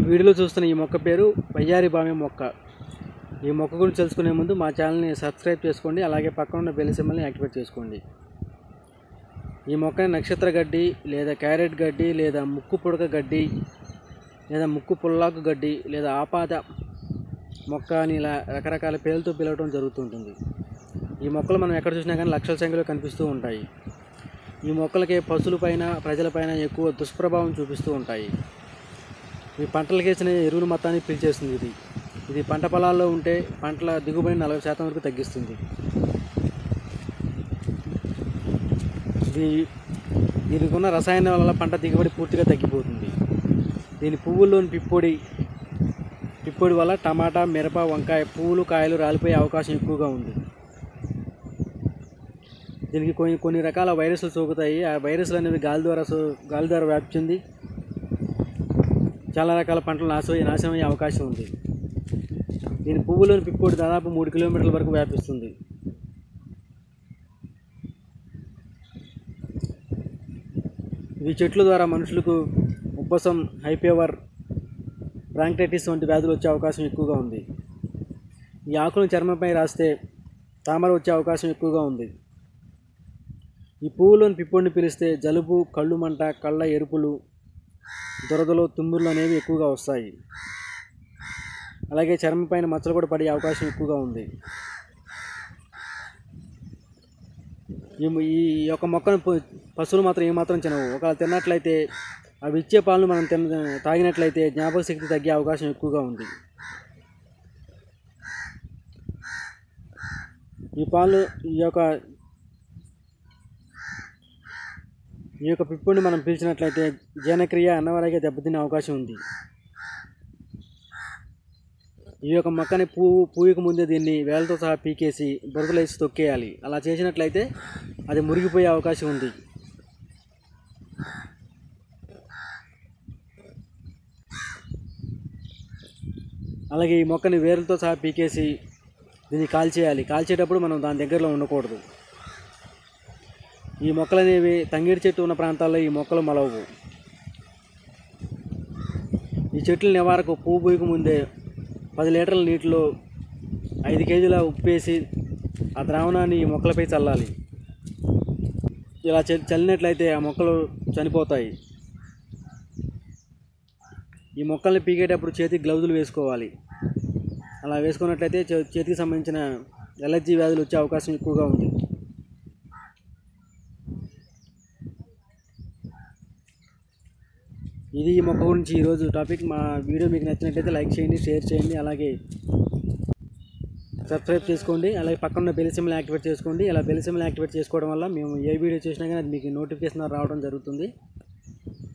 వీడియోలో చూస్తున్న ఈ మొక్క పేరు వయ్యారి బామె మొక్క ఈ మొక్క గురించి తెలుసుకునే ముందు మా ఛానల్ని సబ్స్క్రైబ్ చేసుకోండి అలాగే పక్కన ఉన్న బెల్ సింబల్ని యాక్టివేట్ చేసుకోండి ఈ మొక్కని నక్షత్ర గడ్డి లేదా క్యారెట్ గడ్డి లేదా ముక్కు పుడక గడ్డి లేదా ముక్కు పుల్లాకు గడ్డి లేదా ఆపాద మొక్క అని ఇలా రకరకాల పేర్లతో పిలవడం జరుగుతుంటుంది ఈ మొక్కలు మనం ఎక్కడ చూసినా కానీ లక్షల సంఖ్యలో కనిపిస్తూ ఉంటాయి ఈ మొక్కలకి పశువులపైన ప్రజలపైన ఎక్కువ దుష్ప్రభావం చూపిస్తూ ఉంటాయి ఈ పంటలకు వేసిన ఎరువుల మొత్తాన్ని పీల్చేస్తుంది ఇది ఇది పంట పొలాల్లో ఉంటే పంటల దిగుబడి నలభై శాతం వరకు తగ్గిస్తుంది ఇది దీనికి ఉన్న రసాయనాల వల్ల పంట దిగుబడి పూర్తిగా తగ్గిపోతుంది దీని పువ్వుల్లోని పిప్పొడి పిప్పొడి వల్ల టమాటా మిరప వంకాయ పువ్వులు కాయలు రాలిపోయే అవకాశం ఎక్కువగా ఉంది దీనికి కొన్ని కొన్ని రకాల వైరస్లు సోకుతాయి ఆ వైరస్లు అనేవి గాలి ద్వారా సో గాలి ద్వారా వ్యాప్తి చెంది చాలా రకాల పంటలు నాశనం నాశనం అయ్యే అవకాశం ఉంది దీని పువ్వులోని పిప్పొడి దాదాపు మూడు కిలోమీటర్ల వరకు వ్యాపిస్తుంది ఈ చెట్ల ద్వారా మనుషులకు ఉబ్బసం హైపేవర్ బ్రాంకైటిస్ వంటి వ్యాధులు వచ్చే అవకాశం ఎక్కువగా ఉంది ఈ ఆకులను చర్మంపై రాస్తే తామర వచ్చే అవకాశం ఎక్కువగా ఉంది ఈ పువ్వులోని పిప్పొడిని పిలిస్తే జలుబు కళ్ళు మంట కళ్ళ ఎరుపులు దురదలు తుమ్ముర్లు అనేవి ఎక్కువగా వస్తాయి అలాగే చర్మం పైన మచ్చలు కూడా పడే అవకాశం ఎక్కువగా ఉంది ఈ ఈ యొక్క మొక్కను ప- పశువులు మాత్రం ఏమాత్రం తినవు ఒకవేళ తిన్నట్లయితే అవి ఇచ్చే పాలను మనం తిన తాగినట్లయితే జ్ఞాపక శక్తి తగ్గే అవకాశం ఎక్కువగా ఉంది ఈ పాలు ఈ యొక్క ఈ యొక్క పిప్పుని మనం పీల్చినట్లయితే జీర్ణక్రియ అన్నవరాగే దెబ్బతినే అవకాశం ఉంది ఈ యొక్క మొక్కని పువ్వు పూయక ముందే దీన్ని వేలతో సహా పీకేసి బురదలో వేసి తొక్కేయాలి అలా చేసినట్లయితే అది మురిగిపోయే అవకాశం ఉంది అలాగే ఈ మొక్కని వేరులతో సహా పీకేసి దీన్ని కాల్చేయాలి కాల్చేటప్పుడు మనం దాని దగ్గరలో ఉండకూడదు ఈ మొక్కలు అనేవి తంగిడి చెట్టు ఉన్న ప్రాంతాల్లో ఈ మొక్కలు మలవవు ఈ చెట్ల నివారకు పువ్వు పూయక ముందే పది లీటర్ల నీటిలో ఐదు కేజీల ఉప్పు వేసి ఆ ద్రావణాన్ని ఈ మొక్కలపై చల్లాలి ఇలా చల్- చల్లినట్లయితే ఆ మొక్కలు చనిపోతాయి ఈ మొక్కల్ని పీకేటప్పుడు చేతికి గ్లౌజులు వేసుకోవాలి అలా వేసుకున్నట్లయితే చే- చేతికి సంబంధించిన ఎలర్జీ వ్యాధులు వచ్చే అవకాశం ఎక్కువగా ఉంది ఇది ఈ మొక్క గురించి ఈరోజు టాపిక్ మా వీడియో మీకు నచ్చినట్లయితే లైక్ చేయండి షేర్ చేయండి అలాగే సబ్స్క్రైబ్ చేసుకోండి అలాగే పక్కన బెల్ సింబల్ యాక్టివేట్ చేసుకోండి ఇలా బెల్ సింబల్ యాక్టివేట్ చేసుకోవడం వల్ల మేము ఏ వీడియో చేసినా కానీ అది మీకు నోటిఫికేషన్ రావడం జరుగుతుంది